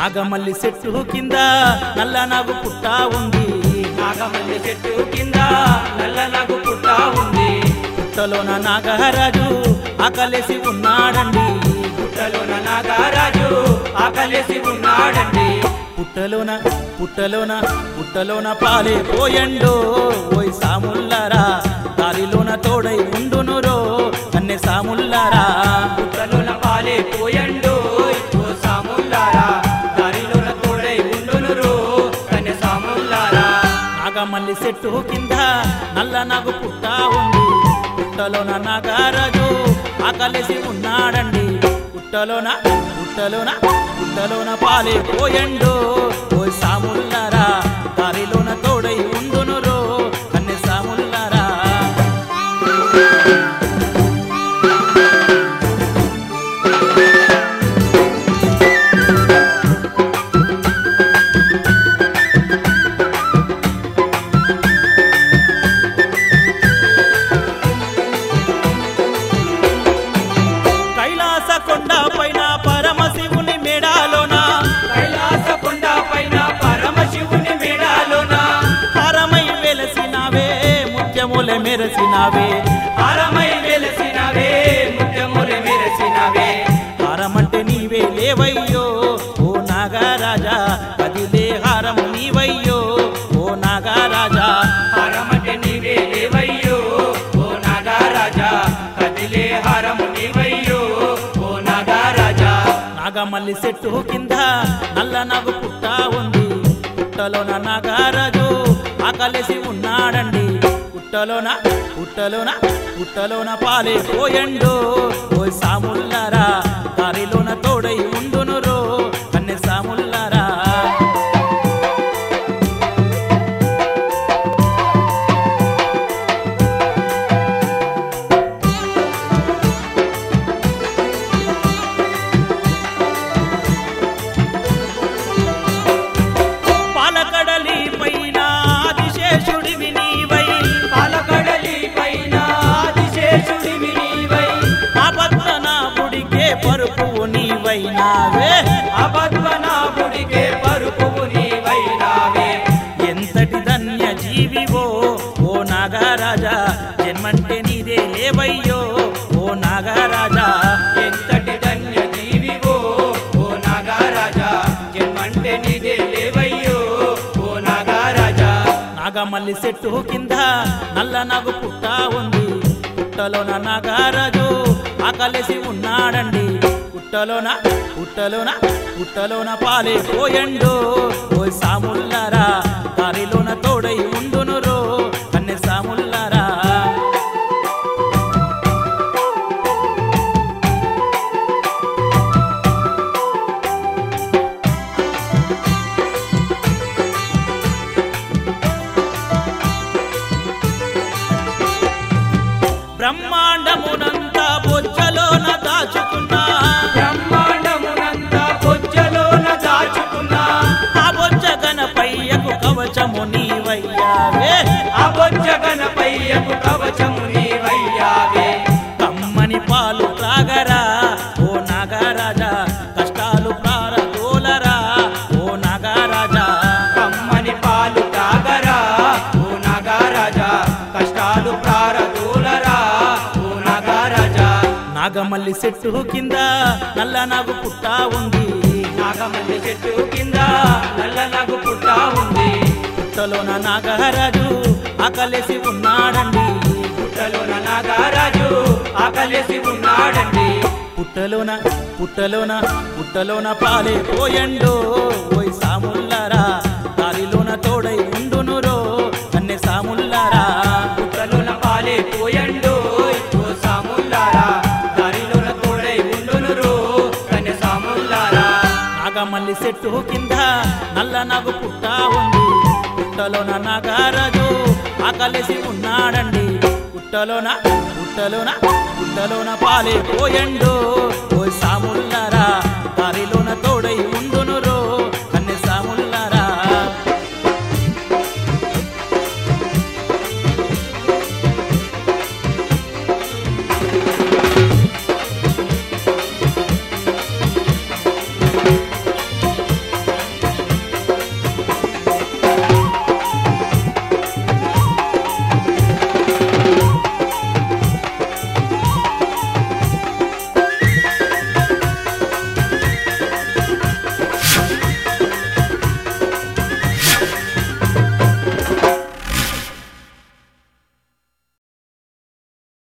నాగమల్లి చెట్టు కింద నల్ల నాగు పుట్ట ఉంది నాగమల్లి చెట్టు కింద నల్ల నగు పుట్ట ఉంది పుట్టలోన నాగరాజు ఆకలేసి ఉన్నాడండి పుట్టలోన నాగరాజు ఆకలేసి ఉన్నాడండి పుట్టలోన పుట్టలోన పుట్టలోన పాలే పోయండు ఓయ్ సాముల్లారా దారిలోన తోడై ఉండునురో అన్నె సాముల్లారా పుట్టలోన పాలే పోయండు ఓ సాముల్లారా దారిలోన తోడై ఉండునురు కన్య సాముల్లారా నాగమల్లి చెట్టు కింద నల్ల నాగు పుట్ట ఉంది పుట్టలోన నాగరాజు ఆకలేసి ఉన్నాడండి పుట్టలోన పుట్టలోన పుట్టలోన పాలే పోయండు ఓయ్ సాముల్లారా దారిలోన తోడై ఉండునురో అన్నె సాముల్లారా కైలాస కొండ పైన పరమశివుని మెడాలోన కైలాస కొండ పైన పరమశివుని మేడాలోన హరమై వెలసినావే ముత్యముల మెరసినావే హారమై వెలసినవే ముత్యములు మెరసినవే హారమంటే నీవే లేవయ్యో ఓ నాగరాజా కదిలే హారము నీవయ్యో ఓ నాగరాజా హారమటే నీవే లేవయ్యో ఓ నాగారాజా కదిలే హారము నీవయ్యో ఓ నాగారాజా నాగమల్లి చెట్టు కింద నల్ల నాగు పుట్ట ఉంది పుట్టలోన నాగరాజు ఆకలేసి ఉన్నాడండి పుట్టలోన పుట్టలోన పుట్టలోన పాలే పోయండు ఓ సాముల్లారా దారిలోన తోడై ఉండునురో అన్నె సాముల్లారా పాలకడలి పైన ఆదిశేషుడివి నీవై పాలకడలి పైన ఆదిశేషుడివి నీవై ఆపత్తనాభుడికే పరుపువు నీవైనావే అపద్మనాభుడికే పరుపువు నీవైనావే ఎంతటి ధన్య జీవివో ఓ నాగరాజా జన్మంటే నీదే లేవయ్యో ఓ నాగరాజా ఎంతటి ధన్య జీవివో ఓ నాగారాజా జన్మంటే నీదే లేవయ్యో ఓ నాగారాజా నాగమల్లి చెట్టు కింద నల్ల నాగు పుట్ట ఉంది పుట్టలోన నాగరాజు ఆకలేసి ఉన్నాడండి పుట్టలోన పుట్టలోన పుట్టలోన పాలే పోయండు ఓ సాముల్లారా దారిలోన తోడై ఉండునురో అన్నె సాముల్లారా బ్రహ్మాండమునంతా బొజ్జలోన దాచుకున్నా బ్రహ్మాండమునంతా బొజ్జలోన దాచుకున్నా ఆ బొజ్జ గణపయ్యకు కవచము నీవయ్యావే ఆ బొజ్జ గణపయ్యకు కవచము నీవయ్యావే కమ్మని పాలు త్రాగరా ఓ నాగరాజా కష్టాలు ప్రారదోలరా ఓ నాగరాజా కమ్మని పాలు తాగరా ఓ నాగారాజా కష్టాలు ప్రారదూలరా ఓ నాగారాజా నాగమల్లి చెట్టు కింద నల్ల నాగు పుట్ట ఉంది నాగమల్లి చెట్టు కింద నల్ల నగు పుట్ట ఉంది పుట్టలోన నాగరాజు ఆకలేసి ఉన్నాడండి పుట్టలోన నాగారాజు ఆకలేసి ఉన్నాడండి పుట్టలోన పుట్టలోన పుట్టలోన పాలే పోయండు ఓయ్ సాముల్లారా దారిలోన తోడై ఉండునురో అన్నె సాముల్లారా పుట్టలోన పాలే పోయండు ఓ సాముల్లారా దారిలోన తోడై ఉండునురు కన్య సాముల్లారా నాగమల్లి చెట్టు కింద నల్ల నాగు పుట్ట ఉంది పుట్టలోన నాగరాజు ఆకలేసి ఉన్నాడండి పుట్టలోన పుట్టలోన పుట్టలోన పాలే పోయండు ఓ సాముల్లారా